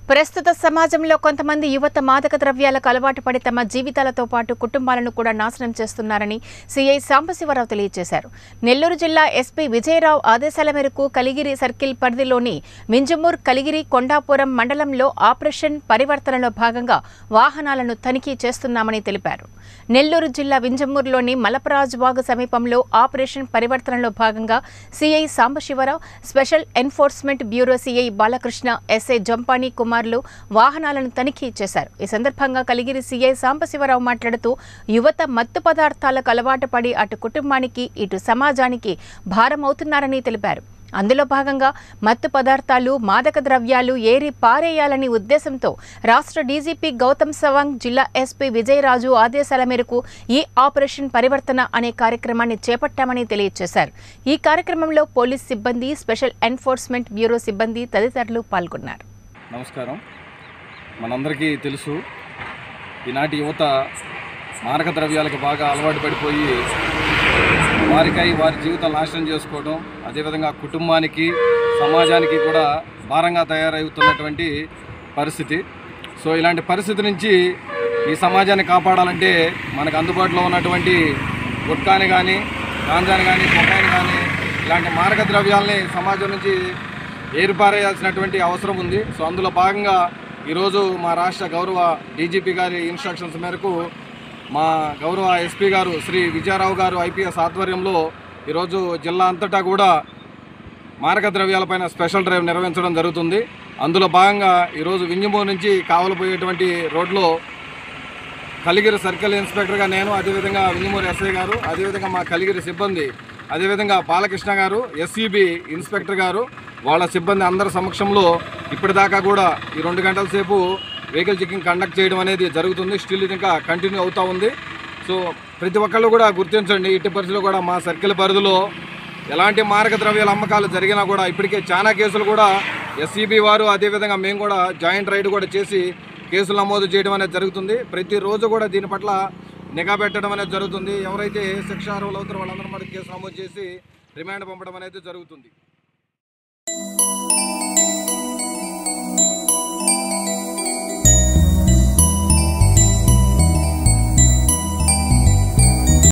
ప్రస్తుత సమాజంలో కొంతమంది యువత మాదక ద్రవ్యాలకు అలవాటు పడి తమ జీవితాలతో పాటు కుటుంబాలను కూడా నాశనం చేస్తున్నారని సీఐ సాంబశివరావు తెలియజేశారు నెల్లూరు జిల్లా ఎస్పీ విజయరావు ఆదేశాల మేరకు కలిగిరి సర్కిల్ పరిధిలోని మింజమూర్ కలిగిరి కొండాపురం మండలంలో ఆపరేషన్ పరివర్తనలో భాగంగా వాహనాలను తనిఖీ చేస్తున్నామని తెలిపారు నెల్లూరు జిల్లా వింజమూరులోని మలపరాజు వాగు సమీపంలో ఆపరేషన్ పరివర్తనలో భాగంగా CI Sambasivarao special enforcement bureau CI Balakrishna SI Jampani కుమార్లు వాహనాలను తనిఖీ చేశారు ఈ సందర్భంగా కలిగిరి సీఐ సాంబశివరావు మాట్లాడుతూ యువత మత్తు పదార్థాలకు అలవాటు పడి అటు కుటుంబానికి ఇటు సమాజానికి భారమవుతున్నారని తెలిపారు అందులో భాగంగా మత్తు పదార్థాలు మాదక ద్రవ్యాలు ఏరి పారేయాలని ఉద్దేశంతో రాష్ట్ర డీజీపీ గౌతమ్ సవాంగ్ జిల్లా ఎస్పీ విజయరాజు ఆదేశాల మేరకు ఈ ఆపరేషన్ పరివర్తన అనే కార్యక్రమాన్ని చేపట్టామని తెలియజేశారు ఈ కార్యక్రమంలో పోలీస్ సిబ్బంది స్పెషల్ ఎన్ఫోర్స్మెంట్ బ్యూరో సిబ్బంది తదితరులు పాల్గొన్నారు నమస్కారం మనందరికీ తెలుసు ఈనాటి యువత మారక ద్రవ్యాలకు బాగా అలవాటు పడిపోయి వారికై వారి జీవితాలు నాశనం చేసుకోవడం అదేవిధంగా కుటుంబానికి సమాజానికి కూడా భారంగా తయారవుతున్నటువంటి పరిస్థితి సో ఇలాంటి పరిస్థితి నుంచి ఈ సమాజాన్ని కాపాడాలంటే మనకు అందుబాటులో ఉన్నటువంటి గుట్కాని కానీ గాంజాని కానీ కొకాయిని కానీ ఇలాంటి మారక ద్రవ్యాలని సమాజం నుంచి ఏరిపారేయాల్సినటువంటి అవసరం ఉంది సో అందులో భాగంగా ఈరోజు మా రాష్ట్ర గౌరవ డీజీపీ గారి ఇన్స్ట్రక్షన్స్ మేరకు మా గౌరవ ఎస్పీ గారు శ్రీ విజయరావు గారు ఐపీఎస్ ఆధ్వర్యంలో ఈరోజు జిల్లా అంతటా కూడా మారక ద్రవ్యాలపైన స్పెషల్ డ్రైవ్ నిర్వహించడం జరుగుతుంది అందులో భాగంగా ఈరోజు వింజమూరు నుంచి కావలపోయేటువంటి రోడ్లో కలిగిరి సర్కిల్ ఇన్స్పెక్టర్గా నేను అదేవిధంగా వింజమూరు ఎస్ఐ గారు అదేవిధంగా మా కలిగిరి సిబ్బంది అదేవిధంగా బాలకృష్ణ గారు ఎస్సీబీ ఇన్స్పెక్టర్ గారు వాళ్ళ సిబ్బంది అందరి సమక్షంలో ఇప్పటిదాకా కూడా ఈ రెండు గంటల సేపు వెహికల్ చెకింగ్ కండక్ట్ చేయడం అనేది జరుగుతుంది స్టిల్ ఇది ఇంకా కంటిన్యూ అవుతూ ఉంది సో ప్రతి ఒక్కళ్ళు కూడా గుర్తించండి ఇట్టి పరిస్థితుల్లో కూడా మా సర్కిల్ పరిధిలో ఎలాంటి మారక ద్రవ్యాల అమ్మకాలు జరిగినా కూడా ఇప్పటికే చాలా కేసులు కూడా ఎస్సీబీ వారు అదేవిధంగా మేము కూడా జాయింట్ రైడ్ కూడా చేసి కేసులు నమోదు చేయడం అనేది జరుగుతుంది ప్రతిరోజు కూడా దీని పట్ల నిఘా పెట్టడం అనేది జరుగుతుంది ఎవరైతే శిక్షార్హులు అవుతారో వాళ్ళందరూ మనకి కేసు నమోదు చేసి రిమాండ్ పంపడం అనేది జరుగుతుంది